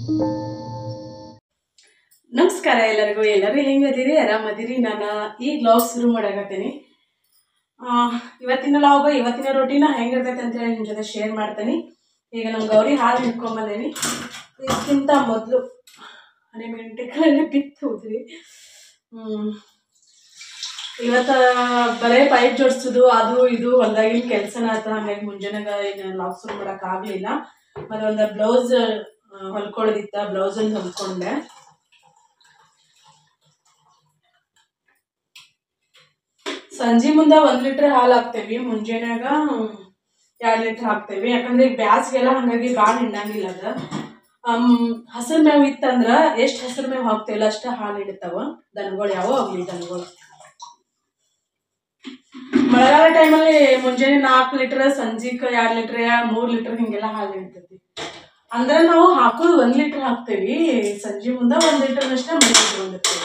ನಮಸ್ಕಾರ ಎಲ್ಲರಿಗೂ ಎಲ್ಲರೂ ಹೆಂಗದಿರಿ ಆರಾಮದಿರಿ ನಾನು ಈಗ ಲಾಗ್ ಶುರು ಮಾಡಾಕತ್ತೀನಿ ಆ, ಇವತ್ತಿನ ಲಾಗ್ ಇವತ್ತಿನ ರೊಟೀನ ಹೆಂಗಿರ್ತೈತೆ ಅಂತ ಹೇಳಿ ನಿಮ್ಮ ಜೊತೆ ಶೇರ್ ಮಾಡ್ತೀನಿ ಈಗ ನಮ್ಮ ಗೌರಿ ಹಾಲು ಹಿಡ್ಕೊಂಬಂದೇನಿ ಇದಕ್ಕಿಂತ ಮೊದಲು ಹನಿ ಮೆಂಟೆಕಾಳೆಲ್ಲ ಬಿತ್ತು ಹೋದ್ರಿ ಹ್ಮ್. ಇವತ್ತು ಬರೇ ಪೈಪ್ ಜೋಡಿಸೋದು ಅದು ಇದು ಹೊಲ್ದಾಗಿನ ಕೆಲಸನ ಆತ ಹಂಗಾಗಿ ಮುಂಜಾನೆಗ ಏನು ಲಾಗ್ ಶುರು ಮಾಡೋಕ್ಕಾಗಲಿಲ್ಲ ಮತ್ತು ಒಂದು ಬ್ಲೌಸ್ ಹೊಲ್ಕೊಳ್ಳೋದಿತ್ತ ಬ್ಲೌಸನ್ನು ಹೊಲ್ಕೊಂಡೆ ಸಂಜೆ ಮುಂದೆ ಒಂದ್ ಲೀಟರ್ ಹಾಲು ಹಾಕ್ತೇವಿ ಮುಂಜಾನ್ಯಾಗ ಎರಡು ಲೀಟರ್ ಹಾಕ್ತೇವಿ ಯಾಕಂದ್ರೆ ಈಗ ಬ್ಯಾಸ್ಗೆಲ್ಲ ಹಂಗಾಗಿ ಭಾಳ ಹಿಂಡಂಗಿಲ್ಲ ಅದ ಹಸಿರು ಮೇವು ಇತ್ತಂದ್ರ ಎಷ್ಟು ಹಸಿರು ಮೇವು ಹಾಕ್ತೇವಲ್ಲ ಅಷ್ಟ ಹಾಲು ಹಿಡಿತಾವ ದನಗಳು ಯಾವ ಆಗ್ಲಿ ದನಗಳು ಮಳೆಗಾಲ ಟೈಮಲ್ಲಿ ಮುಂಜಾನೆ ನಾಲ್ಕು ಲೀಟರ್ ಸಂಜೆಗೆ ಎರಡು ಲೀಟರ್ ಮೂರು ಲೀಟರ್ ಹಿಂಗೆಲ್ಲ ಹಾಲು ಹಿಡಿತೈತಿ ಅಂದ್ರೆ ನಾವು ಹಾಕೋದು ಒಂದ್ ಲೀಟರ್ ಹಾಕ್ತೇವಿ ಸಂಜೆ ಮುಂದೆ ಒಂದ್ ಲೀಟರ್ ಅಷ್ಟೇ ಮನೆ ಇಟ್ಕೊಂಡಿರ್ತೇವಿ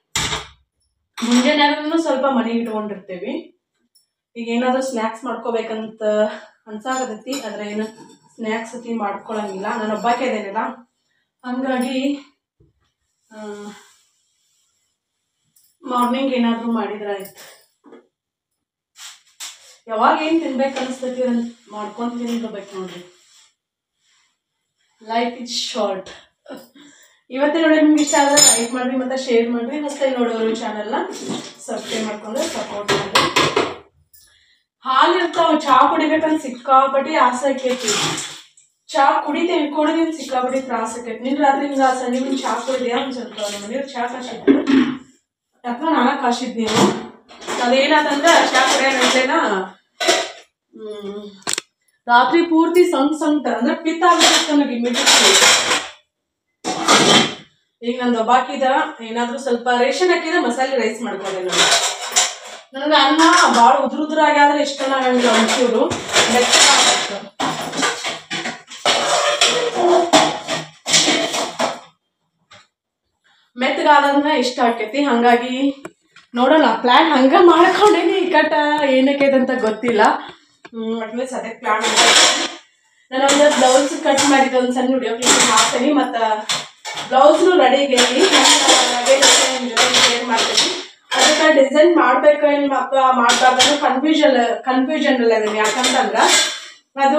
ಮುಂಜಾನೆ ಸ್ವಲ್ಪ ಮನೆಗೆ ಇಟ್ಕೊಂಡಿರ್ತೇವಿ ಈಗ ಏನಾದರೂ ಸ್ನ್ಯಾಕ್ಸ್ ಮಾಡ್ಕೋಬೇಕಂತ ಅನ್ಸಾಕತೈತಿ ಆದ್ರೆ ಏನು ಸ್ನ್ಯಾಕ್ಸ್ ಅತಿ ಮಾಡ್ಕೊಳಂಗಿಲ್ಲ ನಾನು ಒಬ್ಬಾಕೆ ಇದೇನಲ್ಲ ಹಂಗಾಗಿ ಮಾರ್ನಿಂಗ್ ಏನಾದರೂ ಮಾಡಿದ್ರೆ ಆಯ್ತು ಯಾವಾಗ ಏನು ತಿನ್ಬೇಕು ಅನಿಸ್ತೈತಿ ಅದನ್ನ ಮಾಡ್ಕೊಂಡು ತಿನ್ಕೋಬೇಕು ನೋಡ್ರಿ ಲೈಫ್ ಇಸ್ ಶಾರ್ಟ್ ಇವತ್ತಿನ ನೋಡಿ ನಿಮ್ಗೆ ಇಷ್ಟ ಆದರೆ ಲೈಕ್ ಮಾಡ್ರಿ ಮತ್ತೆ ಶೇರ್ ಮಾಡ್ರಿ ಹೊಸದಾಗಿ ನೋಡೋರು ಚಾನಲ್ನ ಸಬ್ಸ್ಕ್ರೈಬ್ ಮಾಡ್ಕೊಂಡು ಸಪೋರ್ಟ್ ಮಾಡ್ರಿ ಹಾಲು ಇರ್ತಾವ ಚಹಾ ಕುಡಿಬೇಕಂತ ಸಿಕ್ಕಾಪಟ್ಟಿ ಆಸೆ ಆಕೈತಿ ಚಹಾ ಕುಡಿತೇವಿ ಕುಡಿದೀವಿ ಸಿಕ್ಕಾಪಟ್ಟಿ ತ್ರಾಸ ಆಕೈತಿ ನಿನ್ ರಾತ್ರಿ ಹಿಂಗ ಸಂಜೆ ಮುಂದೆ ಚಹಾ ಕುಡಿದ್ಯಾ ಒಂದ್ ಸ್ವಲ್ಪ ನಮ್ಮ ಮನೆಯವ್ರು ಚಹಾ ಕಾಸಿದ್ರು ಅಥವಾ ನಾನ ಕಾಸಿದ್ ನೀವು ಅದೇನಾತಂದ್ರ ಚಹಾ ಕುಡಿಯೋಣ ಹ್ಮ್ ರಾತ್ರಿ ಪೂರ್ತಿ ಸಂಗ್ ಸಂಗ್ತ ಅಂದ್ರೆ ಪಿತ್ತ ಆಗ್ಬಿಡುತ್ತೆ ನನಗೆ ಇಮಿಡಿಯೇಟ್ಲಿ ಈಗ ನಂದು ಒಬ್ಬಾಕಿದ ಏನಾದ್ರೂ ಸ್ವಲ್ಪ ರೇಷನ್ ಹಾಕಿದ್ರೆ ಮಸಾಲೆ ರೈಸ್ ಮಾಡ್ಕೊಂಡೆ ನಾನು ನನಗೆ ಅನ್ನ ಭಾಳ ಉದ್ರ ಉದ್ರ ಆಗ್ಯಾದ್ರೆ ಇಷ್ಟ ಆಗಂಗಿಲ್ಲ ಒಂಚೂರು ಮೆತ್ತಗೆ ಆಗ್ಬೇಕು. ಮೆತ್ತಗಾದಂಗ ಇಷ್ಟ ಆಕೈತಿ ಹಂಗಾಗಿ ನೋಡೋಣ ಪ್ಲ್ಯಾನ್ ಹಂಗ ಮಾಡ್ಕೊಂಡೇನಿ ಈ ಕಟ್ಟ ಏನಕ್ಕೈತೆ ಅಂತ ಗೊತ್ತಿಲ್ಲ ಅಟ್ಲೀಸ್ಟ್ ಸದ್ಯಕ್ಕೆ ಪ್ಲ್ಯಾನ್ ನಾನು ಒಂದು ಬ್ಲೌಸ್ ಕಟ್ ಮಾಡಿದ್ದು ಒಂದು ಸಣ್ಣ ವಿಡಿಯೋ ಕ್ಲಿಪ್ ಮಾಡ್ತೀನಿ ಮತ್ತು ಬ್ಲೌಸ್ನು ರೆಡಿ ಆಗೈತಿ ಶೇರ್ ಮಾಡ್ತೀನಿ ಅದಕ್ಕೆ ಡಿಸೈನ್ ಮಾಡ್ಬೇಕು ಏನು ಮಕ್ಕ ಮಾಡಬಾರ್ದು ಕನ್ಫ್ಯೂಷನ್ ಕನ್ಫ್ಯೂಷನ್ ಅಲ್ಲ ಅದೀನಿ ಯಾಕಂತಂದ್ರೆ ಅದು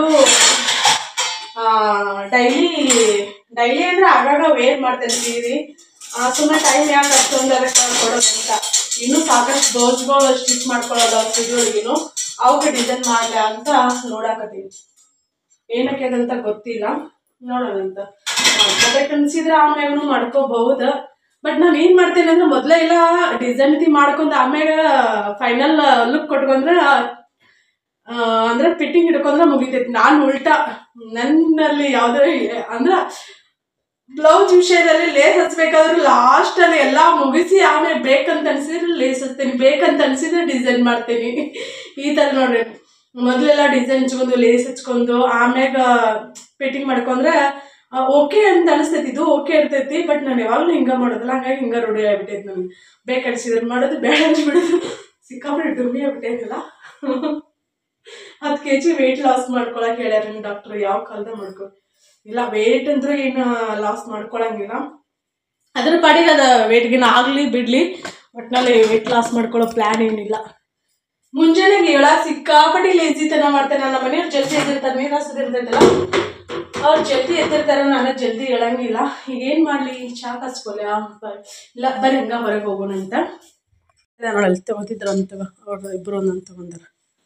ಡೈಲಿ ಡೈಲಿ ಅಂದ್ರೆ ಆಗಾಗ ವೇರ್ ಮಾಡ್ತೇನೆ ಸೀರೆ ಸುಮ್ಮನೆ ಟೈಮ್ ಯಾಕೆ ಅಷ್ಟೊಂದು ಅದಕ್ಕೆ ಕೊಡೋದಂತ ಇನ್ನೂ ಸಾಕಷ್ಟು ಬ್ಲೌಸ್ಗಳು ಸ್ಟಿಚ್ ಮಾಡ್ಕೊಳ್ಳೋದು ಸ್ಟುಡಿಯೋಗಿನು ಅವಕ್ಕೆ ಡಿಸೈನ್ ಮಾಡಲ ಅಂತ ನೋಡಾಕತ್ತೀನಿ ಏನಕ್ಕೆ ಅದಂತ ಗೊತ್ತಿಲ್ಲ ನೋಡೋಣ ಅಂತ ಮಾಡ್ಕೋಬೇಕು ಅನ್ಸಿದ್ರೆ ಆಮ್ಯಾಗನು ಮಾಡ್ಕೋಬಹುದು ಬಟ್ ನಾನು ಏನ್ ಮಾಡ್ತೇನೆ ಅಂದ್ರೆ ಮೊದಲೇ ಎಲ್ಲ ಡಿಸೈನ್ ತಿ ಮಾಡ್ಕೊಂಡ್ ಆಮ್ಯಾಗ ಫೈನಲ್ ಲುಕ್ ಕೊಟ್ಕೊಂಡ್ರೆ ಆ, ಅಂದ್ರೆ ಫಿಟ್ಟಿಂಗ್ ಹಿಡ್ಕೊಂಡ್ರೆ ಮುಗಿತೈತಿ ನಾನು ಉಲ್ಟಾ ನನ್ನಲ್ಲಿ ಯಾವ್ದೋ ಅಂದ್ರೆ ಬ್ಲೌಸ್ ವಿಷಯದಲ್ಲಿ ಲೇಸ್ ಹಚ್ಬೇಕಾದ್ರೆ ಲಾಸ್ಟ್ ಅಲ್ಲಿ ಎಲ್ಲಾ ಮುಗಿಸಿ ಆಮೇಲೆ ಬೇಕಂತ ಅನ್ಸಿದ್ರೆ ಲೇಸ್ ಹಚ್ತೇನೆ ಬೇಕಂತ ಅನ್ಸಿದ್ರೆ ಡಿಸೈನ್ ಮಾಡ್ತೀನಿ ಈ ತರ ನೋಡ್ರಿ ಮೊದಲೆಲ್ಲ ಡಿಸೈನ್ ಹಚ್ಕೊಂಡು ಲೇಸ್ ಹಚ್ಕೊಂಡು ಆಮ್ಯಾಗ ಫಿಟ್ಟಿಂಗ್ ಮಾಡ್ಕೊಂಡ್ರೆ ಓಕೆ ಅಂತ ಅನಿಸ್ತೈತಿ ಇದು ಓಕೆ ಇರ್ತೈತಿ ಬಟ್ ನಾನು ಯಾವಾಗಲೂ ಹಿಂಗ ಮಾಡೋದಿಲ್ಲ ಹಂಗಾಗಿ ಹಿಂಗ ರೂಢಿ ಆಗ್ಬಿಟ್ಟೈತಿ ನನಗೆ ಬೇಕನ್ಸಿದ್ರೆ ಮಾಡೋದು ಬೇಡ ಅನ್ಸ್ಬಿಡೋದು ಸಿಕ್ಕಾಪಟ್ಟೆ ಡುಮ್ಮಿ ಆಗ್ಬಿಟ್ಟೈತಿಲ್ಲ ಹತ್ತು ಕೆ ಜಿ ವೆಯ್ಟ್ ಲಾಸ್ ಮಾಡ್ಕೊಳಕ್ ಹೇಳ್ಯಾರ ನಿಮ್ಮ ಡಾಕ್ಟರ್ ಯಾವ ಕಾಲದ ಮಾಡ್ಕೊ ಇಲ್ಲ ವೇಟ್ ಅಂದ್ರೆ ಏನು ಲಾಸ್ ಮಾಡ್ಕೊಳಂಗಿಲ್ಲ ಅದ್ರ ಪಾಡಿಗೆ ಅದ ವೇಟ್ಗಿನ ಆಗಲಿ ಬಿಡ್ಲಿ ಒಟ್ನಲ್ಲಿ ವೇಟ್ ಲಾಸ್ ಮಾಡ್ಕೊಳ್ಳೋ ಪ್ಲ್ಯಾನ್ ಏನಿಲ್ಲ ಮುಂಜಾನೆ ಹೇಳಕ್ ಸಿಕ್ಕಾಪಟ್ಟಿ ಲೇಜಿತನ ಮಾಡ್ತೇನೆ ನನ್ನ ಮನೆಯವ್ರು ಜಲ್ದಿ ಎದ್ದಿರ್ತಾರೆ ನೀರು ಹಸದಿರ್ತೈತಲ್ಲ ಅವ್ರು ಜಲ್ದಿ ಎದ್ದಿರ್ತಾರೆ ನಾನು ಜಲ್ದಿ ಹೇಳಂಗಿಲ್ಲ ಈಗ ಏನು ಮಾಡಲಿ ಚಾ ಕಸ್ಕೊಲ್ಲ ಇಲ್ಲ ಬರೀ ಹಂಗ ಹೊರಗೆ ಹೋಗೋಣ ಅಂತ ನೋಡಿ ಅಲ್ಲಿ ತಗೋತಿದ್ರು ಅಂತ ಅವ್ರು ಇಬ್ಬರು ಒಂದೊಂದು ತಗೊಂಡಾರ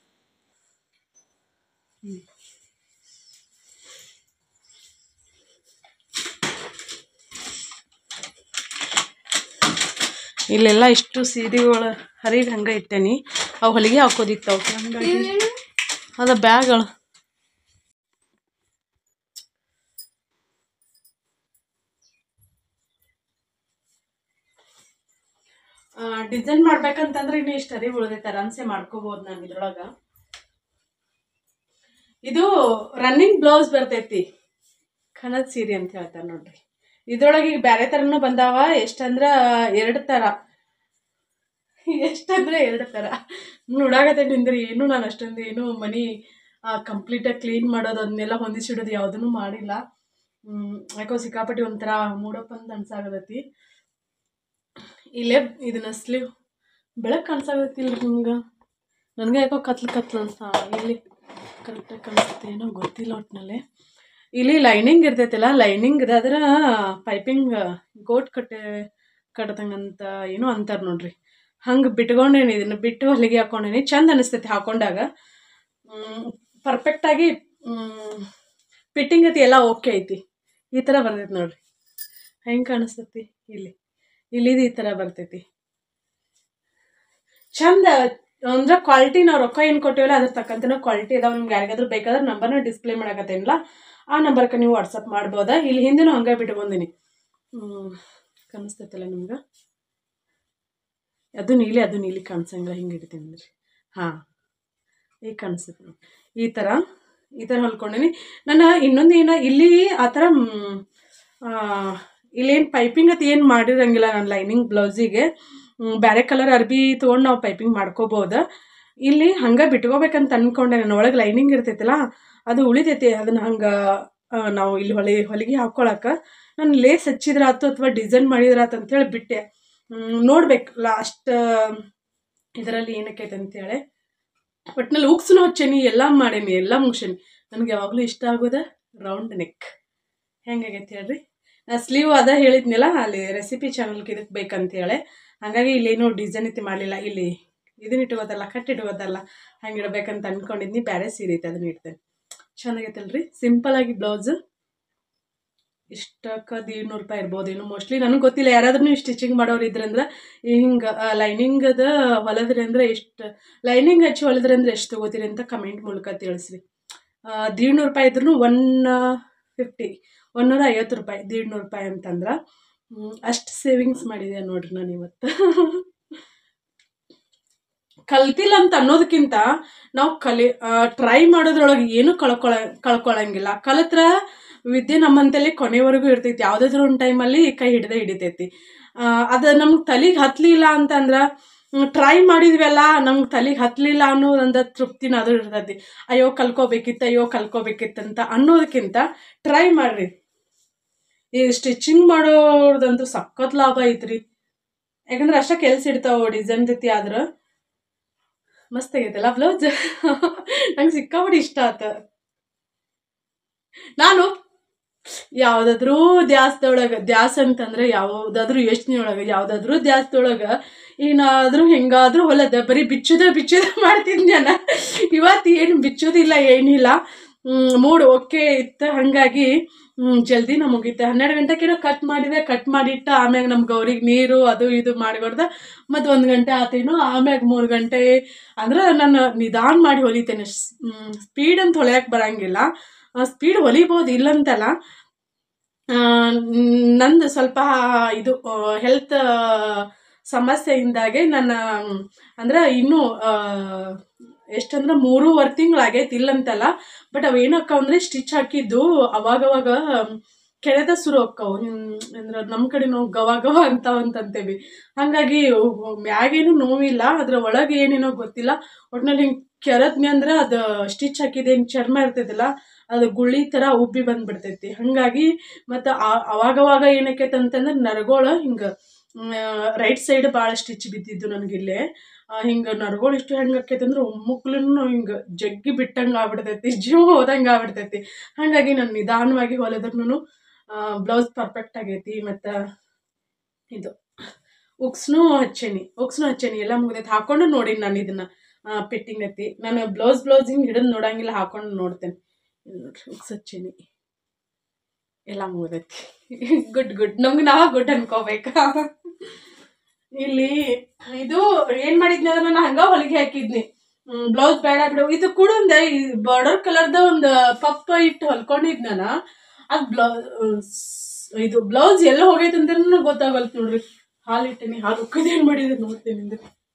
ಇಲ್ಲೆಲ್ಲ ಇಷ್ಟು ಸೀರೆಗಳು ಹರಿಗೆ ಹಂಗೆ ಇಟ್ಟೇನಿ ಅವು ಹೊಲಿಗೆ ಹಾಕೋದಿತ್ತು ಅವಕ್ಕೆ ಹಂಗಾಗಿ ಅದ ಬ್ಯಾಗ್ಗಳು ಡಿಸೈನ್ ಮಾಡ್ಬೇಕಂತಂದ್ರೆ ಇನ್ನು ಇಷ್ಟು ಅರಿ ಉಳ್ದೈತೆ ಆರಾಮ್ಸೆ ಮಾಡ್ಕೋಬೋದು ನಾನು ಇದ್ರೊಳಗೆ ಇದು ರನ್ನಿಂಗ್ ಬ್ಲೌಸ್ ಬರ್ತೈತಿ ಕಣದ್ ಸೀರೆ ಅಂತ ಹೇಳ್ತಾರೆ ನೋಡ್ರಿ ಇದ್ರೊಳಗೆ ಈಗ ಬೇರೆ ಥರನೂ ಬಂದಾವ ಎಷ್ಟಂದ್ರ ಎರಡು ಥರ ಎಷ್ಟಂದ್ರೆ ಎರಡು ಥರ ನೋಡಾಕತ್ತೆ ನಿಂದ್ರೆ ಏನು ನಾನು ಅಷ್ಟೊಂದು ಏನು ಮನಿ ಕಂಪ್ಲೀಟಾಗಿ ಕ್ಲೀನ್ ಮಾಡೋದು ಅದನ್ನೆಲ್ಲ ಹೊಂದಿಸಿಡೋದು ಯಾವುದನ್ನು ಮಾಡಿಲ್ಲ ಹ್ಮ್, ಯಾಕೋ ಸಿಕ್ಕಾಪಟ್ಟಿ ಒಂಥರ ಮೂಡಪ್ಪ ಅಂತ ಅನ್ಸಾಗತೈತಿ ಇಲ್ಲೇ ಇದನ್ನ ಸ್ಲೀವ್ ಬೆಳಕು ಕಾಣಿಸಾಗತ್ತಿಲ್ಲ ನಿಮ್ಗೆ ನನಗೆ ಯಾಕೋ ಕತ್ಲು ಕತ್ಲು ಅಂತ ಇಲ್ಲಿ ಕರೆಕ್ಟಾಗಿ ಕಾಣಿಸುತ್ತೆ ಏನೋ ಗೊತ್ತಿಲ್ಲ ಒಟ್ಟಿನಲ್ಲಿ ಇಲ್ಲಿ ಲೈನಿಂಗ್ ಇರ್ತೈತಲ್ಲ ಲೈನಿಂಗ್ ಅದರ ಪೈಪಿಂಗ್ ಗೋಟ್ ಕಟ್ಟೆ ಕಟ್ಟದಂಗಂತ ಏನೋ ಅಂತಾರೆ ನೋಡ್ರಿ ಹಂಗೆ ಬಿಟ್ಕೊಂಡೇನಿ ಇದನ್ನು ಬಿಟ್ಟು ಹೊಲಿಗೆ ಹಾಕೊಂಡೇನಿ ಚಂದ ಅನಿಸ್ತೈತಿ ಹಾಕೊಂಡಾಗ ಪರ್ಫೆಕ್ಟಾಗಿ ಫಿಟ್ಟಿಂಗ್ ಐತಿ ಎಲ್ಲ ಓಕೆ ಐತಿ ಈ ಥರ ಬರ್ತೈತಿ ನೋಡ್ರಿ ಹೆಂಗೆ ಕಾಣಿಸ್ತೈತಿ ಇಲ್ಲಿ ಇಲ್ಲಿದು ಈ ಥರ ಬರ್ತೈತಿ ಚಂದ ಅಂದ್ರೆ ಕ್ವಾಲಿಟಿ ನಾವು ರೊಕ್ಕ ಏನು ಕೊಟ್ಟಿವಲ್ಲ ಅದ್ರ ತಕ್ಕಂತೆ ಕ್ವಾಲಿಟಿ ಇದಾವೆ ನಿಮ್ಗೆ ಯಾರಿಗಾದ್ರೂ ಬೇಕಾದ್ರೆ ನಂಬರ್ನ ಡಿಸ್ಪ್ಲೇ ಮಾಡಕತ್ತೇನಿಲ್ಲ ಆ ನಂಬರ್ಗೆ ನೀವು ವಾಟ್ಸಪ್ ಮಾಡ್ಬೋದಾ ಇಲ್ಲಿ ಹಿಂದೆನೂ ಹಂಗೆ ಬಿಟ್ಕೊಂದಿನಿ ಹ್ಞೂ ಕಾಣಿಸ್ತೈತಲ್ಲ ನಿಮ್ಗೆ ಅದು ನೀಲಿ ಅದು ನೀಲಿ ಕಾಣಿಸಂಗಿಲ್ಲ ಹಿಂಗೆ ಇಡ್ತೀನಿ ರೀ ಹಾಂ ಈಗ ಕಾಣಿಸ್ತೈತೆ ನೋಡಿ ಈ ಥರ ಈ ಥರ ಹೊಲ್ಕೊಂಡೀನಿ ನಾನು ಇನ್ನೊಂದು ಏನು ಇಲ್ಲಿ ಆ ಥರ ಮ್, ಆ, ಇಲ್ಲೇನು ಪೈಪಿಂಗ್ ಅದು ಏನು ಮಾಡಿರಂಗಿಲ್ಲ ನಾನು ಲೈನಿಂಗ್ ಬ್ಲೌಸಿಗೆ ಬೇರೆ ಕಲರ್ ಅರ್ಬಿ ತೊಗೊಂಡು ನಾವು ಪೈಪಿಂಗ್ ಮಾಡ್ಕೋಬೋದು ಇಲ್ಲಿ ಹಂಗೆ ಬಿಟ್ಕೋಬೇಕಂತ ಅಂದ್ಕೊಂಡೆ ನನ್ನ ಒಳಗೆ ಲೈನಿಂಗ್ ಇರ್ತೈತಲ್ಲ ಅದು ಉಳಿತೈತಿ ಅದನ್ನು ಹಂಗೆ ನಾವು ಇಲ್ಲಿ ಹೊಲಿ ಹೊಲಿಗೆ ಹಾಕ್ಕೊಳಕ್ಕೆ ನಾನು ಲೇಸ್ ಹಚ್ಚಿದ್ರಾತು ಅಥವಾ ಡಿಸೈನ್ ಮಾಡಿದ್ರಾತು ಅಂತೇಳಿ ಬಿಟ್ಟೆ ನೋಡ್ಬೇಕು ಲಾಸ್ಟ್ ಇದರಲ್ಲಿ ಏನಕ್ಕೈತೆ ಅಂತೇಳಿ ಒಟ್ನಲ್ಲಿ ಉಕ್ಸ್ನು ಹಚ್ಚೇನಿ ಎಲ್ಲ ಮಾಡೇನಿ ಎಲ್ಲ ಮುಗ್ಸೇನಿ ನನಗೆ ಯಾವಾಗಲೂ ಇಷ್ಟ ಆಗೋದ ರೌಂಡ್ ನೆಕ್ ಹೆಂಗಾಗೈತೆ ಹೇಳ್ರಿ ನಾ ಸ್ಲೀವ್ ಅದ ಹೇಳಿದ್ನಲ್ಲ ಅಲ್ಲಿ ರೆಸಿಪಿ ಚಾನಲ್ಗೆ ಇದಕ್ಕೆ ಬೇಕಂತೇಳಿ ಹಾಗಾಗಿ ಇಲ್ಲೇನು ಡಿಸೈನ್ ಐತಿ ಮಾಡಲಿಲ್ಲ ಇಲ್ಲಿ ಇದನ್ನ ಇಟ್ಕೋದಲ್ಲ ಕಟ್ ಇಟ್ಕೋದಲ್ಲ ಹಂಗೆ ಇಡ್ಬೇಕಂತ ಅಂದ್ಕೊಂಡಿದ್ನಿ ಬೇರೆ ಸೀರೆ ಐತೆ ಅದನ್ನ ಇಡ್ತೇನೆ ಚೆನ್ನಾಗೈತಲ್ರಿ ಸಿಂಪಲಾಗಿ ಬ್ಲೌಸ್ ಇಷ್ಟಕ್ಕೆ ನೂರು ರೂಪಾಯಿ ಇರ್ಬೋದು ಇನ್ನು ಮೋಸ್ಟ್ಲಿ ನನಗೆ ಗೊತ್ತಿಲ್ಲ ಯಾರಾದ್ರೂ ಸ್ಟಿಚಿಂಗ್ ಮಾಡೋರು ಇದ್ರಂದ್ರೆ ಹಿಂಗೆ ಲೈನಿಂಗದ ಹೊಲದ್ರಿ ಅಂದ್ರೆ ಎಷ್ಟು ಲೈನಿಂಗ್ ಹಚ್ಚಿ ಹೊಲಿದ್ರಿ ಅಂದ್ರೆ ಎಷ್ಟು ತಗೋತೀರಿ ಅಂತ ಕಮೆಂಟ್ ಮೂಲಕ ತಿಳಿಸ್ರಿ ನೂರು ರೂಪಾಯಿ ಇದ್ರೂ ಒನ್ ಫಿಫ್ಟಿ ಒನ್ನೂರ ಐವತ್ತು ರೂಪಾಯಿ ನೂರು ರೂಪಾಯಿ ಅಂತಂದ್ರೆ ಅಷ್ಟು ಸೇವಿಂಗ್ಸ್ ಮಾಡಿದೆ ನೋಡ್ರಿ ನಾನು ಇವತ್ತು ಕಲ್ತಿಲ್ಲ ಅಂತ ಅನ್ನೋದಕ್ಕಿಂತ ನಾವು ಕಲಿ ಟ್ರೈ ಮಾಡೋದ್ರೊಳಗೆ ಏನೂ ಕಳ್ಕೊಳ ಕಳ್ಕೊಳಂಗಿಲ್ಲ ಕಲಿತ್ರ ವಿದ್ಯೆ ನಮ್ಮಂತಲ್ಲಿ ಕೊನೆವರೆಗೂ ಇರ್ತೈತಿ ಯಾವುದಾದ್ರೂ ಒಂದು ಟೈಮಲ್ಲಿ ಕೈ ಹಿಡ್ದೆ ಹಿಡಿತೈತಿ ಆ, ಅದು ನಮ್ಗೆ ತಲೆಗೆ ಹತ್ತಲಿಲ್ಲ ಅಂತಂದ್ರೆ ಟ್ರೈ ಮಾಡಿದ್ವಲ್ಲ ನಮ್ಗೆ ತಲೆಗೆ ಹತ್ತಲಿಲ್ಲ ಅನ್ನೋದೊಂದು ತೃಪ್ತಿನ ಅದು ಇರ್ತೈತಿ ಅಯ್ಯೋ ಕಲ್ಕೋಬೇಕಿತ್ತು ಅಯ್ಯೋ ಕಲ್ಕೋಬೇಕಿತ್ತಂತ ಅನ್ನೋದಕ್ಕಿಂತ ಟ್ರೈ ಮಾಡ್ರಿ ಈ ಸ್ಟಿಚಿಂಗ್ ಮಾಡೋದಂತೂ ಸಖತ್ ಲಾಭ ಐತ್ರಿ ಯಾಕಂದ್ರೆ ಅಷ್ಟೇ ಕೆಲ್ಸ ಇರ್ತಾವ ಡಿಸೈನ್ ಜೊತೆ ಆದ್ರೆ ಮಸ್ತ್ ಆಗೈತಲ್ಲ ಬ್ಲೌಸ್ ನಂಗೆ ಸಿಕ್ಕಾಪಟ್ಟೆ ಇಷ್ಟ ಆತ ನಾನು ಯಾವುದಾದ್ರೂ ದ್ಯಾಸದೊಳಗೆ ದ್ಯಾಸ ಅಂತಂದ್ರೆ ಯಾವುದಾದ್ರೂ ಯೋಚನೆ ಒಳಗೆ ಯಾವುದಾದ್ರೂ ದ್ಯಾಸದೊಳಗೆ ಏನಾದರೂ ಹೆಂಗಾದ್ರೂ ಹೊಲದ ಬರೀ ಬಿಚ್ಚೋದ ಬಿಚ್ಚೋದ ಮಾಡ್ತಿದ್ದೆ ನಾನು ಇವತ್ತು ಏನು ಬಿಚ್ಚೋದಿಲ್ಲ ಏನಿಲ್ಲ ಮೂಡ್ ಓಕೆ ಇತ್ತು ಹಾಗಾಗಿ ಜಲ್ದಿ ನಾ ಮುಗೀತೆ ಹನ್ನೆರಡು ಗಂಟೆಗೇನೋ ಕಟ್ ಮಾಡಿದೆ ಕಟ್ ಮಾಡಿಟ್ಟ ಆಮ್ಯಾಗ ನಮ್ಮ ಗೌರಿಗೆ ನೀರು ಅದು ಇದು ಮಾಡಿಕೊಡ್ದೆ ಮತ್ತು ಒಂದು ಗಂಟೆ ಆತೇನೋ ಆಮ್ಯಾಗ ಮೂರು ಗಂಟೆ ಅಂದ್ರೆ ನಾನು ನಿಧಾನ ಮಾಡಿ ಹೊಲಿತೇನೆ ಸ್ಪೀಡ್ ಅಂತ ಹೊಲಿಯಕ್ಕೆ ಬರಂಗಿಲ್ಲ ಸ್ಪೀಡ್ ಹೊಲಿಬೋದು ಇಲ್ಲಂತಲ್ಲ ಆ, ನಂದು ಸ್ವಲ್ಪ ಇದು ಹೆಲ್ತ್ ಸಮಸ್ಯೆಯಿಂದಾಗೆ ನನ್ನ ಅಂದ್ರೆ ಇನ್ನೂ ಆ, ಎಷ್ಟಂದ್ರೆ ಮೂರುವರೆ ತಿಂಗಳು ಆಗೈತಿ ಇಲ್ಲಂತಲ್ಲ ಬಟ್ ಅವೇನಕ್ಕ ಅಂದ್ರೆ ಸ್ಟಿಚ್ ಹಾಕಿದ್ದು ಅವಾಗವಾಗ ಕೆರೆದ ಸುರು ಅಕ್ಕವು ಅಂದ್ರೆ ನಮ್ಮ ಕಡೆ ನಾವು ಗವ ಗವ ಅಂತ ಅಂತಂತೇವಿ ಹಾಗಾಗಿ ಮ್ಯಾಗೇನು ನೋವಿಲ್ಲ ಅದ್ರ ಒಳಗೆ ಏನೇನೋ ಗೊತ್ತಿಲ್ಲ ಒಟ್ನಲ್ಲಿ ಹಿಂಗೆ ಕೆರದ್ನಿ ಅಂದ್ರೆ ಅದು ಸ್ಟಿಚ್ ಹಾಕಿದೇನು ಚರ್ಮ ಇರ್ತೈತಿಲ್ಲ ಅದು ಗುಳ್ಳಿ ಥರ ಉಬ್ಬಿ ಬಂದ್ಬಿಡ್ತೈತಿ ಹಾಗಾಗಿ ಮತ್ತು ಅವಾಗವಾಗ ಏನಕ್ಕೈತೆ ಅಂತಂದ್ರೆ ನರಗೋಳ ಹಿಂಗೆ ರೈಟ್ ಸೈಡ್ ಭಾಳ ಸ್ಟಿಚ್ ಬಿದ್ದಿದ್ದು ನನಗಿಲ್ಲೇ ಹಿಂಗೆ ನರಗೋಳು ಇಷ್ಟು ಹೆಂಗೆ ಆಕೈತೆ ಅಂದ್ರೆ ಒಮ್ಮುಕ್ಲೂ ಹಿಂಗೆ ಜಗ್ಗಿ ಬಿಟ್ಟಂಗೆ ಆಗ್ಬಿಡ್ತೈತಿ ಜೀವ ಹೋದಂಗೆ ಆಗ್ಬಿಡ್ತೈತಿ ಹಾಗಾಗಿ ನಾನು ನಿಧಾನವಾಗಿ ಹೊಲಿದ್ರೂ ಬ್ಲೌಸ್ ಪರ್ಫೆಕ್ಟ್ ಆಗೈತಿ ಮತ್ತು ಇದು ಉಕ್ಸ್ನೂ ಹಚ್ಚೇನಿ ಉಕ್ಸ್ನೂ ಹಚ್ಚೇನಿ ಎಲ್ಲ ಮುಗ್ದೈತಿ ಹಾಕೊಂಡು ನೋಡೀನಿ ನಾನು ಇದನ್ನು ಫಿಟ್ಟಿಂಗ್ ಐತಿ ನಾನು ಬ್ಲೌಸ್ ಬ್ಲೌಸ್ ಹಿಂಗೆ ಹಿಡಿದು ನೋಡಂಗಿಲ್ಲ ಹಾಕೊಂಡು ನೋಡ್ತೇನೆ ಇಲ್ಲಿ ನೋಡ್ರಿ ಉಕ್ಸ್ ಹಚ್ಚೇನಿ ಎಲ್ಲ ಮುಗ್ದೈತಿ ಗುಡ್ ಗುಡ್ ನಮ್ಗೆ ನಾವ ಗುಡ್ ಅನ್ಕೋಬೇಕಾ ಇಲ್ಲಿ ಇದು ಏನ್ ಮಾಡಿದ್ನಿ ಅಂದ್ರೆ ನಾನು ಹಂಗ ಹೊಲಿಗೆ ಹಾಕಿದ್ನಿ ಬ್ಲೌಸ್ ಬೇಡ ಬಿಡು ಇದು ಕೂಡ ಒಂದ್ ಬಾರ್ಡರ್ ಕಲರ್ದ ಒಂದು ಪಪ್ಪ ಇಟ್ಟು ಹೊಲ್ಕೊಂಡಿದ್ ನಾನು ಅದ್ ಬ್ಲೌಸ್ ಇದು ಬ್ಲೌಸ್ ಎಲ್ಲ ಹೋಗೈತೆ ಅಂತ ಗೊತ್ತಾಗಲ್ತು ನೋಡ್ರಿ ಹಾಲು ಇಟ್ಟೇನಿ ಹಾಲು ಉಕ್ಕದ ಏನ್ ಮಾಡಿದ್ರೆ ನೋಡ್ತೀನಿ ಅಂದ್ರೆ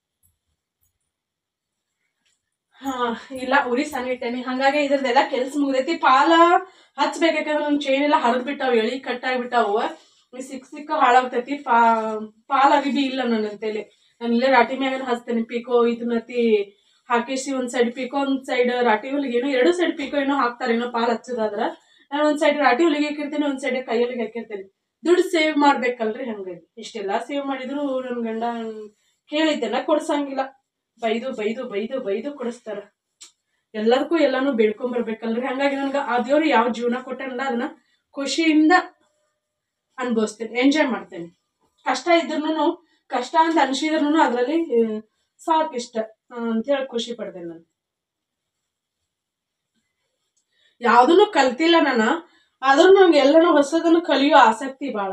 ಹಾ ಇಲ್ಲ ಉರಿ ಸಣ್ಣ ಇಟ್ಟೇನಿ ಹಂಗಾಗಿ ಇದ್ರದ್ದೆಲ್ಲ ಕೆಲ್ಸ ಮುಗ್ದೈತಿ ಪಾಲ ಹಚ್ಬೇಕಾಕಂದ್ರೆ ನನ್ನ ಚೈನ್ ಎಲ್ಲ ಹರಿದ್ ಬಿಟ್ಟಾವ ಎಳಿ ಕಟ್ ಆಗ್ಬಿಟ್ಟಾವ ಈ ಸಿಕ್ ಸಿಕ್ಕ ಹಾಳಾಗ್ತೈತಿ ಪಾ ಪಾಲ್ ಅರಿಬಿ ಇಲ್ಲ ನನ್ನ ಅಂತೇಳಿ ನಾನು ಇಲ್ಲೇ ರಾಟಿ ಮ್ಯಾಗ ಹಚ್ತೇನೆ ಪಿಕೋ ಇದನ್ನತಿ ಹಾಕಿಸಿ ಒಂದ್ ಸೈಡ್ ಪಿಕೋ ಒಂದ್ ಸೈಡ್ ರಾಟಿ ಹೊಲಿಗೆ ಏನೋ ಎರಡು ಸೈಡ್ ಪಿಕೋ ಏನೋ ಹಾಕ್ತಾರೆ ಏನೋ ಪಾಲ್ ಹಚ್ಚೋದಾದ್ರ ನಾನು ಒಂದ್ ಸೈಡ್ ರಾಟಿ ಹೊಲಿಗೆ ಹಾಕಿರ್ತೀನಿ ಒಂದ್ ಸೈಡ್ ಕೈ ಹೊಲಿಗೆ ಹಾಕಿರ್ತೀನಿ ದುಡ್ಡು ಸೇವ್ ಮಾಡ್ಬೇಕಲ್ರಿ ಹಂಗಾಗಿ ಇಷ್ಟೆಲ್ಲ ಸೇವ್ ಮಾಡಿದ್ರು ನನ್ನ ಗಂಡ ಕೇಳಿದ್ದೆಲ್ಲ ಕೊಡ್ಸಂಗಿಲ್ಲ ಬೈದು ಬೈದು ಬೈದು ಬೈದು ಕೊಡಿಸ್ತಾರ ಎಲ್ಲದಕ್ಕೂ ಎಲ್ಲಾನು ಬೇಡ್ಕೊಂಬರ್ಬೇಕಲ್ರಿ ಹಂಗಾಗಿ ನನ್ಗೆ ಆ ದೇವ್ರು ಯಾವ ಜೀವನ ಕೊಟ್ಟನಲ್ಲ ಅದನ್ನ ಖುಷಿಯಿಂದ ಅನುಭವಿಸ್ತೇನೆ ಎಂಜಾಯ್ ಮಾಡ್ತೇನೆ ಕಷ್ಟ ಇದ್ರೂ ಕಷ್ಟ ಅಂತ ಅನ್ಸಿದ್ರು ಅದರಲ್ಲಿ ಸಾಕಿಷ್ಟ ಅಂತೇಳಿ ಖುಷಿ ಪಡ್ತೇನೆ ನಾನು ಯಾವುದನ್ನು ಕಲ್ತಿಲ್ಲ ನಾನು ಆದ್ರೂ ನಂಗೆ ಎಲ್ಲನೂ ಹೊಸದನ್ನು ಕಲಿಯೋ ಆಸಕ್ತಿ ಭಾಳ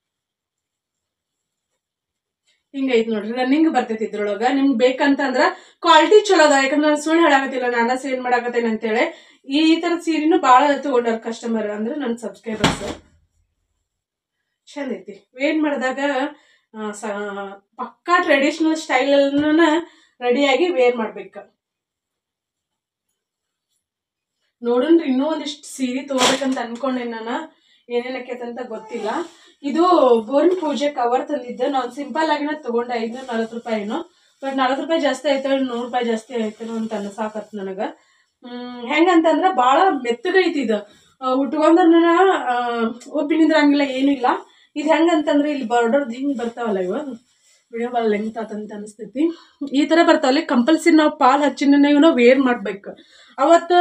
ಹಿಂಗೈತ್ ನೋಡ್ರಿ ರನ್ನಿಂಗ್ ಬರ್ತೈತಿ ಇದ್ರೊಳಗ ನಿಮ್ಗೆ ಬೇಕಂತಂದ್ರ ಕ್ವಾಲಿಟಿ ಚಲೋ ಅದ ಯಾಕಂದ್ರೆ ನಾನು ಸುಳ್ಳು ಹೇಳಾಕತ್ತಿಲ್ಲ ನಾನ ಸೇಲ್ ಮಾಡಾಕತ್ತೇನೆ ಅಂತೇಳಿ ಈ ತರದ ಸೀರೆನು ಭಾಳ ತಗೊಂಡಾರ ಕಸ್ಟಮರ್ ಅಂದ್ರೆ ನನ್ನ ಸಬ್ಸ್ಕ್ರೈಬರ್ಸ್ ಚಂದ ಐತಿ ವೇಟ್ ಮಾಡಿದಾಗ ಆ, ಸ- ಪಕ್ಕಾ ಟ್ರೆಡಿಷನಲ್ ಸ್ಟೈಲ್ ರೆಡಿಯಾಗಿ ವೇರ್ ಮಾಡ್ಬೇಕು ನೋಡನ್ರಿ ಇನ್ನೂ ಒಂದಿಷ್ಟು ಸೀರೆ ತಗೋಬೇಕಂತ ಅನ್ಕೊಂಡೇನಿ ನಾನು ಏನೇನ್ ಆಕೈತೆ ಅಂತ ಗೊತ್ತಿಲ್ಲ ಇದು ಬೋರಿನ ಪೂಜೆ ಕವರ್ ತಂದಿದ್ದೆ ನಾನು ಸಿಂಪಲ್ ಆಗಿನ ತಗೊಂಡೆ ಐದ್ನೂರ ನಲ್ವತ್ತು ರೂಪಾಯಿನು ಬಟ್ ನಲ್ವತ್ತು ರೂಪಾಯಿ ಜಾಸ್ತಿ ಆಯ್ತು ನೂರು ರೂಪಾಯಿ ಜಾಸ್ತಿ ಆಯ್ತು ಅಂತ ಅನ್ಸಾಕತ್ ನನಗೆ ಹ್ಮ್ ಹೆಂಗಂತಂದ್ರ ಭಾಳ ಮೆತ್ತಗೈತಿ ಇದು ಉಟ್ಕೊಂಡ್ರ ಒಬ್ಬಿನಿದ್ರಂಗಿಲ್ಲ ಏನೂ ಇಲ್ಲ ಇದು ಹೆಂಗಂತಂದ್ರೆ ಇಲ್ಲಿ ಬಾರ್ಡರ್ದು ಹಿಂಗೆ ಬರ್ತಾವಲ್ಲ ಇವ ವಿಡಿಯೋ ಭಾಳ ಲೆಂತ್ ಆತಂತ ಅನಿಸ್ತೈತಿ ಈ ಥರ ಬರ್ತಾವಲ್ಲ ಕಂಪಲ್ಸರಿ ನಾವು ಪಾಲ್ ಹಚ್ಚಿನ ನಾವು ವೇರ್ ಮಾಡ್ಬೇಕು ಅವತ್ತು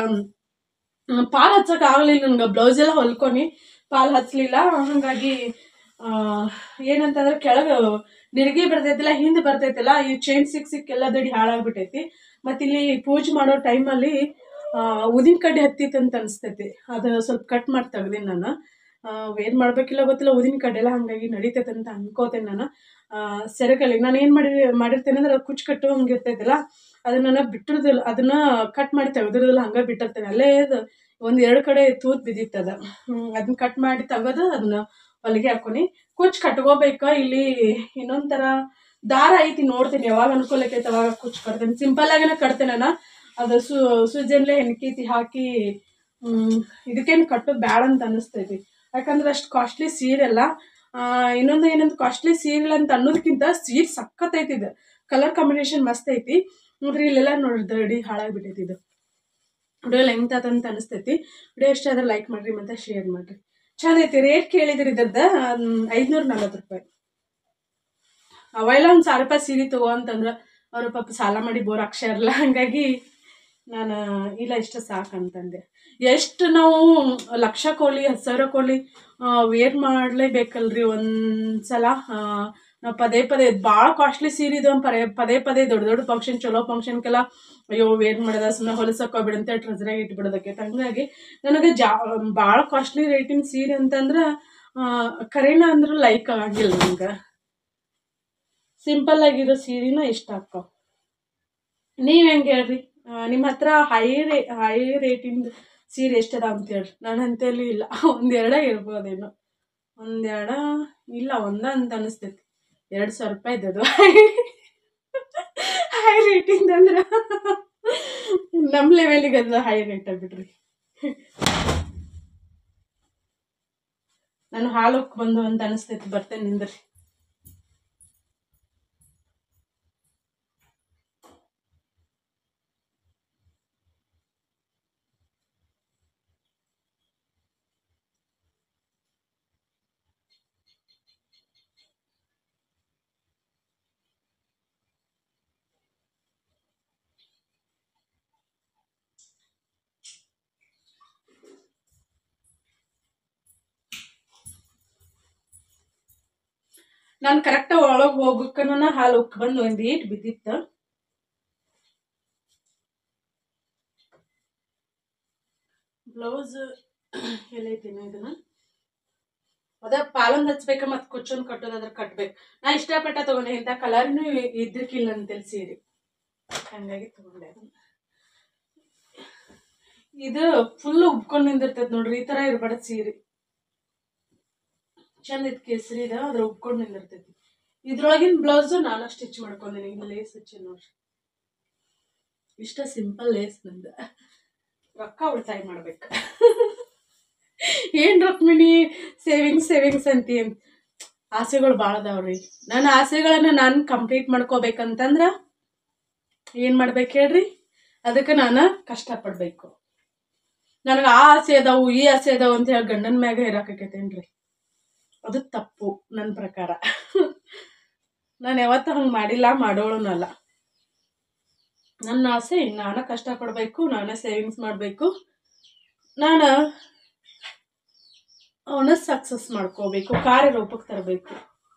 ಮ್, ಪಾಲ್ ಹಚ್ಚಕ್ ಆಗ್ಲಿಲ್ಲ ನನ್ಗೆ ಬ್ಲೌಸ್ ಎಲ್ಲ ಹೊಲ್ಕೊನಿ ಪಾಲ್ ಹಚ್ಲಿಲ್ಲ ಹಂಗಾಗಿ ಆ, ಏನಂತಂದ್ರೆ ಕೆಳಗೆ ನಿರಿಗೆ ಬರ್ತೈತಿಲ್ಲ ಹಿಂದೆ ಬರ್ತೈತಿಲ್ಲ ಈ ಚೈನ್ ಸಿಕ್ ಸಿಕ್ ಎಲ್ಲ ದಡಿ ಹಾಳಾಗ್ಬಿಟ್ಟೈತಿ ಮತ್ತೆ ಇಲ್ಲಿ ಪೂಜೆ ಮಾಡೋ ಟೈಮಲ್ಲಿ ಉದಿನ ಕಡ್ಡಿ ಹತ್ತಿತ್ತು ಅಂತ ಅನಿಸ್ತೈತಿ ಅದು ಸ್ವಲ್ಪ ಕಟ್ ಮಾಡಿ ತೆಗ್ದೀನಿ ನಾನು ಏನು ಮಾಡ್ಬೇಕಿಲ್ಲ ಗೊತ್ತಿಲ್ಲ ಉದಿನ ಕಡ್ಡಿ ಎಲ್ಲ ಹಂಗಾಗಿ ನಡೀತೈತೆ ಅಂತ ಅನ್ಕೋತೇನೆ ನಾನು ಸೆರಗಲ್ಲಿ ನಾನು ಏನು ಮಾಡಿ ಮಾಡಿರ್ತೇನೆ ಅಂದ್ರೆ ಅದು ಕುಚ್ಚು ಕಟ್ಟು ಹಂಗೆ ಇರ್ತೈತಿಲ್ಲ ಅದನ್ನ ನಾನು ಬಿಟ್ಟಿರೋದಿಲ್ಲ ಅದನ್ನ ಕಟ್ ಮಾಡಿ ತೆಗೆದಿರೋದಿಲ್ಲ ಹಂಗೆ ಬಿಟ್ಟಿರ್ತೇನೆ ಅಲ್ಲೇ ಅದು ಒಂದು ಎರಡು ಕಡೆ ತೂತ್ ಬಿದ್ದಿತ್ತದ ಅದನ್ನ ಕಟ್ ಮಾಡಿ ತೆಗೆದು ಅದನ್ನ ಹೊಲಿಗೆ ಹಾಕೊನಿ ಕುಚ್ಚು ಕಟ್ಕೋಬೇಕ ಇಲ್ಲಿ ಇನ್ನೊಂದ್ ಥರ ದಾರ ಐತಿ ನೋಡ್ತೀನಿ ಯಾವಾಗ ಅನುಕೂಲ ಆಕೈತೆ ಅವಾಗ ಕುಚ್ಚು ಕಟ್ತೇನೆ ಸಿಂಪಲ್ ಆಗಿನ ಕಟ್ತೇನೆ ನಾನು ಅದು ಸು ಸೂಜನ್ಲೆ ಹೆಣ್ಕೀತಿ ಹಾಕಿ ಹ್ಮ್, ಇದಕ್ಕೇನು ಕಟ್ಟೋದು ಬ್ಯಾಡ ಅಂತ ಅನಿಸ್ತೈತಿ ಯಾಕಂದ್ರೆ ಅಷ್ಟು ಕಾಸ್ಟ್ಲಿ ಸೀರೆ ಅಲ್ಲ ಆ, ಇನ್ನೊಂದು ಏನಂತ ಕಾಸ್ಟ್ಲಿ ಸೀರೆ ಅಂತ ಅನ್ನೋದಕ್ಕಿಂತ ಸೀರೆ ಸಖತ್ ಐತಿ ಇದು ಕಲರ್ ಕಾಂಬಿನೇಷನ್ ಮಸ್ತ್ ಐತಿ ನೋಡ್ರಿ ಇಲ್ಲೆಲ್ಲ ನೋಡಿದ್ರೆ ರೆಡಿ ಹಾಳಾಗ್ಬಿಟ್ಟೈತಿ ಇದು ವಿಡಿಯೋ ಲೆಂತ್ ಅಂತ ಅನಿಸ್ತೈತಿ ವಿಡಿಯೋ ಇಷ್ಟ ಆದ್ರೆ ಲೈಕ್ ಮಾಡ್ರಿ ಮತ್ತೆ ಶೇರ್ ಮಾಡ್ರಿ ಚಂದ ಐತಿ ರೇಟ್ ಕೇಳಿದ್ರಿ ಇದ್ರದ್ದು ಐದ್ನೂರ ನಲ್ವತ್ತು ರೂಪಾಯಿ ಅವೆಲ್ಲ ಒಂದು ಸಾವಿರ ರೂಪಾಯಿ ಸೀರೆ ತಗೋ ಅಂತಂದ್ರೆ ಅವ್ರ ಪಾಪ ಸಾಲ ಮಾಡಿ ಬೋರ್ ಅಕ್ಷರಲ್ಲ ಹಂಗಾಗಿ ನಾನು ಇಲ್ಲ ಇಷ್ಟ ಸಾಕಂತಂದೆ ಎಷ್ಟು ನಾವು ಲಕ್ಷ ಕೊಡ್ಲಿ ಹತ್ತು ಸಾವಿರ ಕೊಡ್ಲಿ ವೇರ್ ಮಾಡಲೇಬೇಕಲ್ರಿ ಒಂದ್ಸಲ ಆ, ನಾವು ಪದೇ ಪದೇ ಭಾಳ ಕಾಸ್ಟ್ಲಿ ಸೀರೆ ಇದು ಪದೇ ಪದೇ ಪದೇ ದೊಡ್ಡ ದೊಡ್ಡ ಫಂಕ್ಷನ್ ಚಲೋ ಫಂಕ್ಷನ್ಗೆಲ್ಲ ಅಯ್ಯೋ ವೇರ್ ಮಾಡೋದ ಸುಮ್ಮನೆ ಹೊಲಸಕ್ಕೆ ಹೋಗ್ಬಿಡು ಅಂತ ಟ್ರೆಸ್ರಾಗ ಇಟ್ಬಿಡೋದಕ್ಕೆ ಹಂಗಾಗಿ ನನಗೆ ಜಾ ಭಾಳ ಕಾಸ್ಟ್ಲಿ ರೇಟಿನ ಸೀರೆ ಅಂತಂದ್ರೆ ಕರೆನ ಅಂದ್ರೆ ಲೈಕ್ ಆಗಿಲ್ಲ ನಂಗೆ ಸಿಂಪಲ್ ಆಗಿರೋ ಸೀರೆನ ಇಷ್ಟ ಆಕ್ಕವ ನೀವ್ ಹೆಂಗ್ ಹೇಳ್ರಿ ನಿಮ್ಮ ಹತ್ರ ಹೈ ರೇ ಹೈ ರೇಟಿಂದ ಸೀರೆ ಎಷ್ಟದ ಅಂತ ಹೇಳ್ರಿ ನಾನು ಅಂತೇಳಿ ಇಲ್ಲ ಒಂದೆರಡ ಇರ್ಬೋದೇನೋ ಒಂದೆರಡ ಇಲ್ಲ ಒಂದ ಅಂತ ಅನಿಸ್ತೈತಿ ಎರಡು ಸಾವಿರ ರೂಪಾಯಿ ಇದ್ದದು ಹೈ ರೇಟಿಂದ ಅಂದ್ರೆ ನಮ್ಮ ಲೆವೆಲಿಗೆ ಅದು ಹೈ ರೇಟ್ ಬಿಡ್ರಿ ನಾನು ಹಾಲಕ್ಕೆ ಬಂದು ಅಂತ ಅನಿಸ್ತೈತಿ ಬರ್ತೇನೆ ನಿಂದ್ರಿ ನಾನು ಕರೆಕ್ಟ್ ಒಳಗೆ ಹೋಗಕ್ಕನ ಹಾಲು ಉಕ್ ಬಂದು ಒಂದು ಈಟ್ ಬಿದ್ದಿತ್ತು ಬ್ಲೌಸ್ ಎಲ್ಲೈತಿನ ಇದನ್ನ ಅದ ಪಾಲೊಂದ್ ಹಚ್ಬೇಕ ಮತ್ ಕುಚ್ಚೊಂದ್ ಕಟ್ಟೋದ್ ಅದ್ರ ಕಟ್ಬೇಕು ನಾ ಇಷ್ಟಪಟ್ಟ ತಗೊಂಡೆ ಇಂಥ ಕಲರ್ನು ಇದ್ರಕ್ಕಿಲ್ಲ ಅಂತೇಳಿ ಸೀರೆ ಹಂಗಾಗಿ ತಗೊಂಡೆ ಅದನ್ನ ಇದು ಫುಲ್ ಉಬ್ಕೊಂಡ್ ನಿಂದಿರ್ತೈತಿ ನೋಡ್ರಿ ಈ ತರ ಇರ್ಬಾರ್ದು ಸೀರೆ ಚಂದ ಇದ್ ಕೇಸರಿ ಇದೆ ಅದ್ರ ಉಬ್ಕೊಂಡ್ ನಿಂದಿರ್ತೈತಿ ಇದ್ರೊಳಗಿನ ಬ್ಲೌಸ್ ನಾನು ಸ್ಟಿಚ್ ಮಾಡ್ಕೊಂಡೇನಿ ಈಗ ಲೇಸ್ ಹಚ್ಚಿ ನೋಡ್ರಿ ಇಷ್ಟ ಸಿಂಪಲ್ ಲೇಸ್ ನಂದ ರೊಕ್ಕ ಉಳಿತಾಯ ಮಾಡ್ಬೇಕು ಏನ್ ರುಕ್ಮಿಣಿ ಸೇವಿಂಗ್ಸ್ ಸೇವಿಂಗ್ಸ್ ಅಂತಿ ಆಸೆಗಳು ಭಾಳ ಅದಾವ್ರಿ ನನ್ನ ಆಸೆಗಳನ್ನ ನಾನು ಕಂಪ್ಲೀಟ್ ಮಾಡ್ಕೋಬೇಕಂತಂದ್ರ ಏನ್ ಮಾಡ್ಬೇಕು ಹೇಳ್ರಿ ಅದಕ್ಕೆ ನಾನು ಕಷ್ಟಪಡ್ಬೇಕು ನನಗೆ ಆ ಆಸೆ ಅದಾವು ಈ ಆಸೆ ಅದಾವು ಅಂತ ಹೇಳಿ ಗಂಡನ ಮ್ಯಾಗ ಇರಾಕೈತೇನ್ರಿ ಅದು ತಪ್ಪು ನನ್ನ ಪ್ರಕಾರ ನಾನು ಯಾವತ್ತೂ ಹಂಗೆ ಮಾಡಿಲ್ಲ ಮಾಡೋಳನಲ್ಲ ನನ್ನ ಆಸೆ ನಾನೇ ಕಷ್ಟಪಡಬೇಕು ನಾನೇ ಸೇವಿಂಗ್ಸ್ ಮಾಡಬೇಕು ನಾನು ಅವನ ಸಕ್ಸಸ್ ಮಾಡ್ಕೋಬೇಕು ಕಾರ್ಯರೂಪಕ್ಕೆ ತರಬೇಕು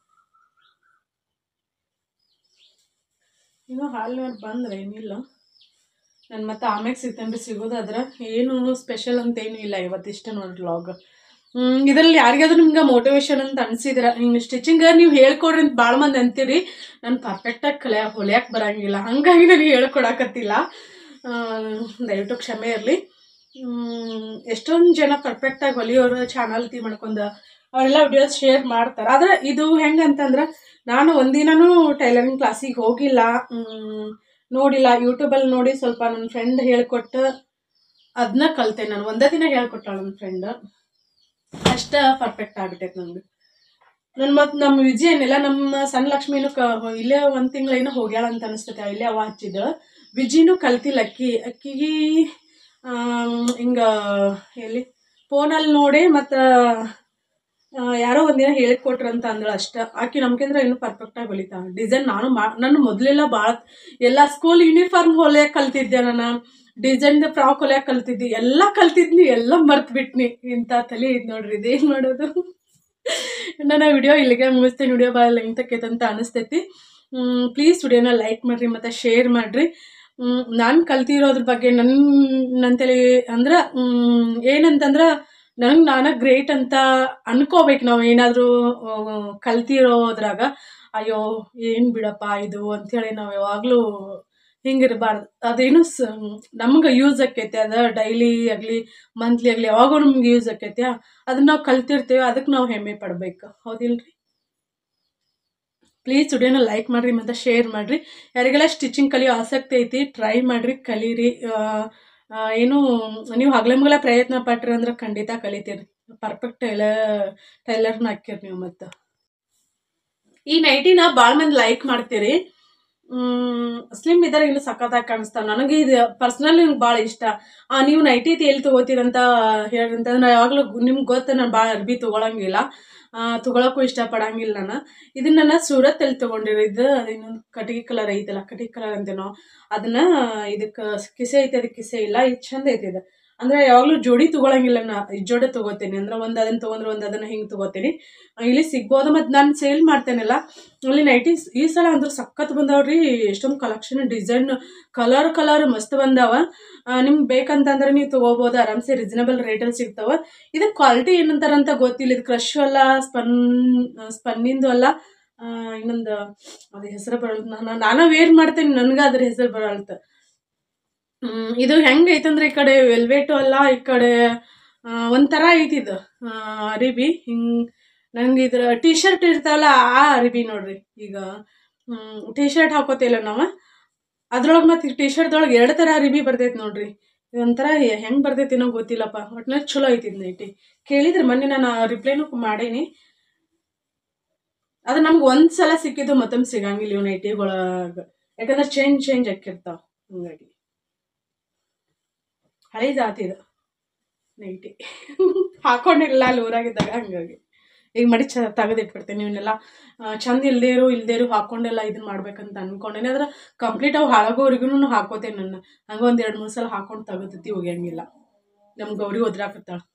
ಇನ್ನು ಹಾಲಿನ ಬಂದ್ರೆ ಏನಿಲ್ಲ ನಾನು ಮತ್ತೆ ಆಮ್ಯಾಗ ಸಿಗ್ತೇನೆ ಸಿಗೋದಾದ್ರೆ ಏನು ಸ್ಪೆಷಲ್ ಅಂತ ಏನೂ ಇಲ್ಲ ಇವತ್ತಿಷ್ಟ ನೋಡಿ ವ್ಲಾಗ್ ಇದರಲ್ಲಿ ಯಾರಿಗಾದ್ರೂ ನಿಮ್ಗೆ ಮೋಟಿವೇಶನ್ ಅಂತ ಅನ್ಸಿದ್ರ ಹಿಂಗೆ ಸ್ಟಿಚಿಂಗ್ ನೀವು ಹೇಳ್ಕೊಡ್ರಿ ಅಂತ ಭಾಳ ಮಂದಿ ಅಂತೀರಿ ನಾನು ಪರ್ಫೆಕ್ಟಾಗಿ ಕಲಿಯ ಹೊಲಿಯಕ್ಕೆ ಬರಂಗಿಲ್ಲ ಹಂಗಾಗಿ ನನಗೆ ಹೇಳ್ಕೊಡಕತ್ತಿಲ್ಲ ಆ, ದಯವಿಟ್ಟು ಕ್ಷಮೆ ಇರಲಿ ಎಷ್ಟೊಂದು ಜನ ಪರ್ಫೆಕ್ಟಾಗಿ ಹೊಲಿಯೋರು ಚಾನಲ್ ತಿ ಮಾಡ್ಕೊಂಡು ಅವರೆಲ್ಲ ವಿಡಿಯೋಸ್ ಶೇರ್ ಮಾಡ್ತಾರೆ ಆದ್ರೆ ಇದು ಹೆಂಗಂತಂದ್ರೆ ನಾನು ಒಂದಿನನೂ ಟೈಲರಿಂಗ್ ಕ್ಲಾಸಿಗೆ ಹೋಗಿಲ್ಲ ಮ್, ನೋಡಿಲ್ಲ ಯೂಟ್ಯೂಬಲ್ಲಿ ನೋಡಿ ಸ್ವಲ್ಪ ನನ್ನ ಫ್ರೆಂಡ್ ಹೇಳ್ಕೊಟ್ಟು ಅದನ್ನ ಕಲ್ತೆ ನಾನು ಒಂದೇ ದಿನ ಹೇಳ್ಕೊಟ್ಟಾಳ ನನ್ನ ಫ್ರೆಂಡ್ ಅಷ್ಟ ಪರ್ಫೆಕ್ಟ್ ಆಗ್ಬಿಟ್ಟೈತೆ ನನಗೆ ನನ್ನ ಮತ್ತು ನಮ್ಮ ವಿಜಯ ಏನಿಲ್ಲ ನಮ್ಮ ಸಣ್ಣ ಲಕ್ಷ್ಮಿನೂ ಕ ಇಲ್ಲೇ ಒಂದು ತಿಂಗಳೇನೋ ಹೋಗ್ಯಾಳ ಅಂತ ಅನಿಸ್ತೈತೆ ಇಲ್ಲೇ ಅವ ಹಚ್ಚಿದ ವಿಜಿನೂ ಕಲ್ತಿಲ್ಲ ಅಕ್ಕಿ ಅಕ್ಕಿಗೆ ಹಿಂಗ ಎಲ್ಲಿ ಫೋನಲ್ಲಿ ನೋಡಿ ಮತ್ತು ಯಾರೋ ಒಂದಿನ ಹೇಳಿಕೊಟ್ರು ಅಂತ ಅಂದಳು ಅಷ್ಟ ಆಕಿ ನಮ್ಕಂದ್ರೆ ಇನ್ನೂ ಪರ್ಫೆಕ್ಟಾಗಿ ಹೊಲಿತಾ ಡಿಸೈನ್ ನಾನು ಮಾ ನನ್ನ ಮೊದಲೆಲ್ಲ ಭಾಳ ಎಲ್ಲ ಸ್ಕೂಲ್ ಯೂನಿಫಾರ್ಮ್ ಹೊಲಿಯಕ್ಕೆ ಕಲ್ತಿದ್ದೆ ನಾನು ಡಿಸೈನ್ ಫ್ರಾಕ್ ಹೊಲಿಯಕ್ಕೆ ಕಲ್ತಿದ್ದೆ ಎಲ್ಲ ಕಲ್ತಿದ್ನಿ ಎಲ್ಲ ಮರ್ತು ಬಿಟ್ನಿ ಇಂಥ ತಲೆ ಇದು ನೋಡ್ರಿ ಇದೇನು ಮಾಡೋದು ನಾನು ವಿಡಿಯೋ ಇಲ್ಲಿಗೆ ಮುಗಿಸ್ತೀನಿ ವಿಡಿಯೋ ಭಾಳ ಲೆಂತ್ ಆಕೈತೆ ಅಂತ ಅನಿಸ್ತೈತಿ ಪ್ಲೀಸ್ ವಿಡಿಯೋನ ಲೈಕ್ ಮಾಡಿರಿ ಮತ್ತು ಶೇರ್ ಮಾಡಿರಿ ನಾನು ಕಲ್ತಿರೋದ್ರ ಬಗ್ಗೆ ನನ್ನ ನನ್ನ ತಲೆ ಅಂದ್ರೆ ಮ್, ಏನಂತಂದ್ರೆ ನನಗೆ ನಾನು ಗ್ರೇಟ್ ಅಂತ ಅನ್ಕೋಬೇಕು ನಾವು ಏನಾದರೂ ಕಲ್ತಿರೋದ್ರಾಗ ಅಯ್ಯೋ ಏನು ಬಿಡಪ್ಪ ಇದು ಅಂಥೇಳಿ ನಾವು ಯಾವಾಗಲೂ ಹಿಂಗಿರಬಾರ್ದು ಅದೇನು ಸ ನಮ್ಗೆ ಯೂಸ್ ಆಕೈತೆ ಅದು ಡೈಲಿ ಆಗಲಿ ಮಂತ್ಲಿ ಆಗಲಿ ಯಾವಾಗೂ ನಮ್ಗೆ ಯೂಸ್ ಆಕೈತೆ ಅದನ್ನ ನಾವು ಕಲ್ತಿರ್ತೀವಿ ಅದಕ್ಕೆ ನಾವು ಹೆಮ್ಮೆ ಪಡ್ಬೇಕು ಹೌದಿಲ್ರಿ ಪ್ಲೀಸ್ ವಿಡಿಯೋನ ಲೈಕ್ ಮಾಡಿರಿ ಮತ್ತು ಶೇರ್ ಮಾಡಿರಿ ಯಾರಿಗೆಲ್ಲ ಸ್ಟಿಚಿಂಗ್ ಕಲಿಯೋ ಆಸಕ್ತಿ ಐತಿ ಟ್ರೈ ಮಾಡಿರಿ ಕಲೀರಿ ಆ, ಆ, ಏನು ನೀವು ಹಗಲ ಮಗಲ ಪ್ರಯತ್ನ ಪಟ್ರಿ ಅಂದ್ರೆ ಖಂಡಿತ ಕಲಿತೀರಿ ಪರ್ಫೆಕ್ಟ್ ಟೈಲರ್ ಟೈಲರ್ನ ಹಾಕಿರಿ ನೀವು ಮತ್ತು ಈ ನೈಟಿನ ಭಾಳ ಮಂದಿ ಲೈಕ್ ಮಾಡ್ತೀರಿ ಸ್ಲಿಮ್ ಇದ್ದಾರೆ ಇನ್ನು ಸಖತ್ತಾಗಿ ಕಾಣಿಸ್ತಾವ ನನಗೆ ಇದು ಪರ್ಸ್ನಲಿ ನಂಗೆ ಭಾಳ ಇಷ್ಟ ಆ, ನೀವು ನೈಟಿ ಎಲ್ಲಿ ತೊಗೋತೀರಂತ ಹೇಳ್ರಿ ಅಂತಂದ್ರೆ ಯಾವಾಗಲೂ ನಿಮ್ಗೆ ಗೊತ್ತು ನಾನು ಭಾಳ ಅರ್ಬಿ ತೊಗೊಳಂಗಿಲ್ಲ ತೊಗೊಳಕ್ಕೂ ಇಷ್ಟಪಡಂಗಿಲ್ಲ ನಾನು ಇದನ್ನ ನಾನು ಸೂರತ್ತಲ್ಲಿ ತೊಗೊಂಡಿರೋ ಇದು ಇನ್ನೊಂದು ಕಟ್ಟಿಗೆ ಕಲರ್ ಐತಲ್ಲ ಕಟ್ಟಿಗೆ ಕಲರ್ ಅಂತೇನೋ ಅದನ್ನ ಇದಕ್ಕೆ ಕಿಸೆ ಐತೆ ಅದಕ್ಕೆ ಕಿಸೆ ಇಲ್ಲ ಇದು ಚಂದ ಐತೆ ಇದು ಅಂದ್ರೆ ಯಾವಾಗಲೂ ಜೋಡಿ ತೊಗೊಳಂಗಿಲ್ಲ ನಾ ಈ ಜೋಡಿ ತೊಗೋತೀನಿ ಅಂದ್ರೆ ಒಂದು ಅದನ್ನ ತೊಗೊಂಡ್ರೆ ಒಂದು ಅದನ್ನ ಹಿಂಗೆ ತೊಗೋತೀನಿ ಆ, ಇಲ್ಲಿ ಸಿಗ್ಬೋದು ಮತ್ತು ನಾನು ಸೇಲ್ ಮಾಡ್ತೇನಲ್ಲ ಅಲ್ಲಿ ನೈಟೀಸ್ ಈ ಸಲ ಅಂದ್ರೆ ಸಖತ್ ಬಂದಾವ್ರಿ ಎಷ್ಟೊಂದು ಕಲೆಕ್ಷನ್ ಡಿಸೈನ್ ಕಲರ್ ಕಲರ್ ಮಸ್ತ್ ಬಂದಾವ ನಿಮ್ಗೆ ಬೇಕಂತಂದ್ರೆ ನೀವು ತೊಗೋಬೋದು ಆರಾಮ್ಸೆ ರೀಸನಬಲ್ ರೇಟಲ್ಲಿ ಸಿಗ್ತಾವ ಇದು ಕ್ವಾಲಿಟಿ ಏನಂತಾರಂತ ಗೊತ್ತಿಲ್ಲ ಇದು ಕ್ರಶ್ ಅಲ್ಲ ಸ್ಪನ್ ಸ್ಪನ್ನಿಂದು ಅಲ್ಲ ಆ, ಇನ್ನೊಂದು ಅದು ಹೆಸರು ಬರಲ್ತು ನಾನು ನಾನು ವೇರ್ ಮಾಡ್ತೇನೆ ನನಗೆ ಅದ್ರ ಹೆಸರು ಬರಲ್ತ ಹ್ಮ್, ಇದು ಹೆಂಗೆ ಐತಂದ್ರೆ ಈ ಕಡೆ ವೆಲ್ವೆಟು ಅಲ್ಲ ಈ ಕಡೆ ಆ, ಒಂಥರ ಐತಿ ಇದು ಆ, ಅರಿಬಿ ಹಿಂಗೆ ನಂಗೆ ಇದ್ರ ಟಿ ಶರ್ಟ್ ಇರ್ತಾವಲ್ಲ ಆ ಅರಿಬಿ ನೋಡ್ರಿ ಈಗ ಟಿ ಶರ್ಟ್ ಹಾಕೋತಿಲ್ಲ ನಾವು ಅದ್ರೊಳಗೆ ಮತ್ತು ಟಿ ಶರ್ಟ್ದೊಳಗೆ ಎರಡು ಥರ ಅರಿಬಿ ಬರ್ತೈತೆ ನೋಡ್ರಿ ಇದೊಂಥರ ಹೆಂಗೆ ಬರ್ತೈತಿ ಏನೋ ಗೊತ್ತಿಲ್ಲಪ್ಪ ಒಟ್ನಲ್ಲಿ ಚಲೋ ಐತಿ ಇದು ನೈಟಿ ಕೇಳಿದ್ರೆ ಮೊನ್ನೆ ನಾನು ರಿಪ್ಲೈನು ಮಾಡೀನಿ ಅದು ನಮ್ಗೆ ಒಂದು ಸಲ ಸಿಕ್ಕಿದ್ದು ಮತ್ತೊಮ್ಮೆ ಸಿಗಂಗಿಲ್ಲ ಇವು ನೈಟಿಗೊಳಗೆ ಯಾಕಂದ್ರೆ ಚೇಂಜ್ ಚೇಂಜ್ ಆಕಿರ್ತಾವ ಹಂಗಾಗಿ ಹಳೇದಾತಿ ಇದು ನೈಟಿ ಹಾಕೊಂಡಿರಲಿಲ್ಲ ಅಲ್ಲಿ ಊರಾಗಿದ್ದಾಗ ಹಂಗಾಗಿ ಈಗ ಮಡಿ ಚ ತೆಗೆದಿಟ್ಬಿಡ್ತೀನಿ ಇವನ್ನೆಲ್ಲ ಚಂದ ಇಲ್ದೇ ಇರೋ ಇಲ್ದೇ ಇರೋ ಹಾಕೊಂಡೆಲ್ಲ ಇದನ್ನ ಮಾಡ್ಬೇಕಂತ ಅನ್ಕೊಂಡೇನೆ ಆದ್ರೆ ಕಂಪ್ಲೀಟ್ ಅವು ಹಾಳಾಗೋವರೆಗೂ ಹಾಕೋತೇನೆ ನನ್ನ ಹಂಗೆ ಒಂದು ಎರಡು ಮೂರು ಸಲ ಹಾಕೊಂಡು ತೆಗೆದತ್ತಿ ಹೋಗ್ಯಂಗಿಲ್ಲ ನಮ್ಮ ಗೌರಿ ಒದ್ರಾಕತ್ತಾಳ